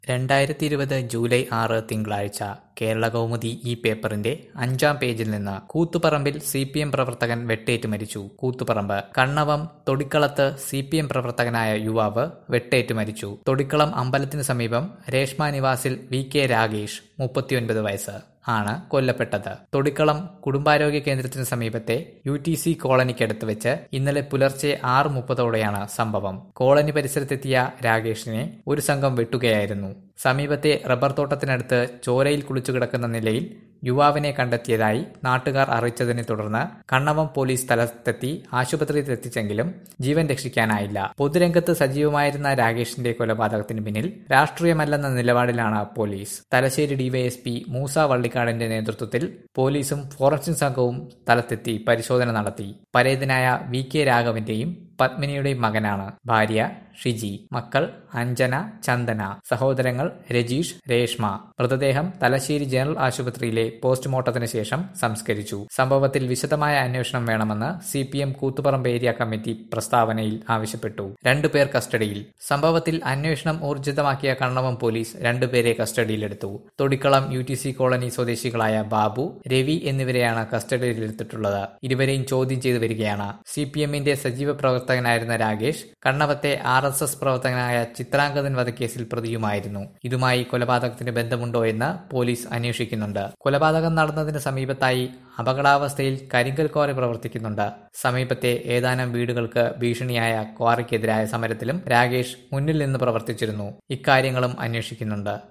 രണ്ടായിരത്തി ഇരുപത് ജൂലൈ ആറ് തിങ്കളാഴ്ച കേരളകൗമുദി ഈ പേപ്പറിന്റെ അഞ്ചാം പേജിൽ നിന്ന് കൂത്തുപറമ്പിൽ സി പി എം പ്രവർത്തകൻ വെട്ടേറ്റ് മരിച്ചു കൂത്തുപറമ്പ് കണ്ണവം തൊടിക്കളത്ത് സി പി എം പ്രവർത്തകനായ യുവാവ് വെട്ടേറ്റ് മരിച്ചു തൊടിക്കളം അമ്പലത്തിന് സമീപം രേഷ്മ നിവാസിൽ വി കെ രാഗേഷ് മുപ്പത്തിയൊൻപത് വയസ്സ് ആണ് കൊല്ലപ്പെട്ടത് തൊടിക്കളം കുടുംബാരോഗ്യ കേന്ദ്രത്തിന് സമീപത്തെ യു ടി സി കോളനിക്കടുത്ത് വെച്ച് ഇന്നലെ പുലർച്ചെ ആറ് മുപ്പതോടെയാണ് സംഭവം കോളനി പരിസരത്തെത്തിയ രാകേഷിനെ ഒരു സംഘം വെട്ടുകയായിരുന്നു സമീപത്തെ റബ്ബർ തോട്ടത്തിനടുത്ത് ചോരയിൽ കുളിച്ചു കിടക്കുന്ന നിലയിൽ യുവാവിനെ കണ്ടെത്തിയതായി നാട്ടുകാർ അറിയിച്ചതിനെ തുടർന്ന് കണ്ണവം പോലീസ് സ്ഥലത്തെത്തി ആശുപത്രിയിൽ എത്തിച്ചെങ്കിലും ജീവൻ രക്ഷിക്കാനായില്ല പൊതുരംഗത്ത് സജീവമായിരുന്ന രാകേഷിന്റെ കൊലപാതകത്തിന് പിന്നിൽ രാഷ്ട്രീയമല്ലെന്ന നിലപാടിലാണ് പോലീസ് തലശ്ശേരി ഡിവൈഎസ്പി മൂസ വള്ളിക്കാടിന്റെ നേതൃത്വത്തിൽ പോലീസും ഫോറൻസിക് സംഘവും സ്ഥലത്തെത്തി പരിശോധന നടത്തി പരേതനായ വി കെ രാഘവന്റെയും പത്മിനിയുടെയും മകനാണ് ഭാര്യ ഷിജി മക്കൾ അഞ്ജന ചന്ദന സഹോദരങ്ങൾ രജീഷ് രേഷ്മ മൃതദേഹം തലശ്ശേരി ജനറൽ ആശുപത്രിയിലെ പോസ്റ്റ്മോർട്ടത്തിന് ശേഷം സംസ്കരിച്ചു സംഭവത്തിൽ വിശദമായ അന്വേഷണം വേണമെന്ന് C P M Koothuparamba area committee പ്രസ്താവനയിൽ ആവശ്യപ്പെട്ടു രണ്ടുപേർ കസ്റ്റഡിയിൽ സംഭവത്തിൽ അന്വേഷണം ഊർജിതമാക്കിയ കണ്ണവം പോലീസ് രണ്ടുപേരെ കസ്റ്റഡിയിലെടുത്തു Thodikkalam U T C colony സ്വദേശികളായ ബാബു രവി എന്നിവരെയാണ് കസ്റ്റഡിയിലെടുത്തിട്ടുള്ളത് ഇരുവരെയും ചോദ്യം ചെയ്തു വരികയാണ് സി പി എമ്മിന്റെ സജീവ പ്രവർത്തകനായിരുന്ന രാകേഷ് കണ്ണവത്തെ ആർ എസ് എസ് പ്രവർത്തകനായ ചിത്രാംഗതൻ വധക്കേസിൽ പ്രതിയുമായിരുന്നു ഇതുമായി കൊലപാതകത്തിന് ബന്ധമുണ്ടോ എന്ന് പോലീസ് അന്വേഷിക്കുന്നുണ്ട് കൊലപാതകം നടന്നതിന് സമീപത്തായി അപകടാവസ്ഥയിൽ കരിങ്കൽ ക്വാറി പ്രവർത്തിക്കുന്നുണ്ട് സമീപത്തെ ഏതാനും വീടുകൾക്ക് ഭീഷണിയായ ക്വാറിക്കെതിരായ സമരത്തിലും രാകേഷ് മുന്നിൽ നിന്ന് പ്രവർത്തിച്ചിരുന്നു ഇക്കാര്യങ്ങളും അന്വേഷിക്കുന്നുണ്ട്